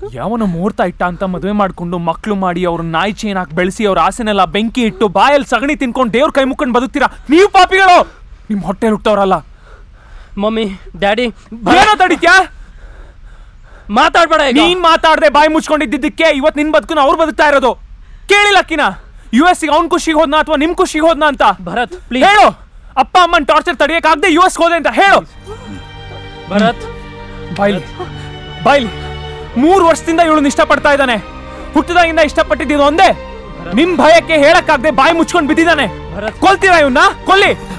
ಯಾವನ ಮುಹೂರ್ತ ಇಟ್ಟ ಅಂತ ಮದುವೆ ಮಾಡ್ಕೊಂಡು ಮಕ್ಳು ಮಾಡಿ ಅವ್ರ ನಾಯಿ ಚೈನ್ ಹಾಕಿ ಬೆಳೆಸಿ ಅವ್ರ ಆಸೆನೆಲ್ಲ ಬೆಂಕಿ ಇಟ್ಟು ಬಾಯಲ್ಲಿ ಸಗಣಿ ತಿನ್ಕೊಂಡು ದೇವ್ರ ಕೈ ಮುಕ್ಕೊಂಡು ಬದುಕ್ತೀರಾ ನೀವು ಪಾಪಿಗಳು ನಿಮ್ ಹೊಟ್ಟೆ ಹುಟ್ಟವ್ರಲ್ಲ ಮಮ್ಮಿ ಡ್ಯಾಡಿ ಏನೋ ತಡಿತ್ಯಾ ಮಾತಾಡ್ಬೇಡ ಈಗ ನೀನ್ ಮಾತಾಡ್ದೆ ಬಾಯಿ ಮುಚ್ಕೊಂಡಿದ್ದಕ್ಕೆ ಇವತ್ ನಿನ್ ಬದುಕನ್ನ ಅವ್ರು ಬದುಕ್ತಾ ಇರೋದು ಕೇಳಿಲ್ಲ ಅಕ್ಕಿನ ಯು ಎಸ್ ಅವ್ನ್ ಖುಷಿಗೆ ಹೋದ್ನಾ ಅಥವಾ ನಿಮ್ ಖುಷಿಗೆ ಹೋದ್ನಾ ಅಂತ ಭರತ್ ಪ್ಲೀಸ್ ಹೇಳು ಅಪ್ಪ ಅಮ್ಮನ್ ಟಾರ್ಚರ್ ತಡಿಯಕ್ ಆಗದೆ ಯು ಎಸ್ ಹೋದೆ ಅಂತ ಹೇಳು ಭರತ್ ಬಾಯ್ಲಿ ಬಾಯ್ಲಿ ಮೂರು ವರ್ಷದಿಂದ ಇವಳನ್ನ ಇಷ್ಟಪಡ್ತಾ ಇದ್ದಾನೆ ಹುಟ್ಟಿದಾಗಿಂದ ಇಷ್ಟಪಟ್ಟಿದ್ದು ಒಂದೇ ನಿಮ್ ಭಯಕ್ಕೆ ಹೇಳಕ್ಕಾಗದೆ ಬಾಯಿ ಮುಚ್ಕೊಂಡ್ ಬಿದ್ದಿದ್ದಾನೆ ಭರತ್. ಕೊಲ್ತೀರಾ ಇವನ್ನ ಕೊಲ್ಲಿ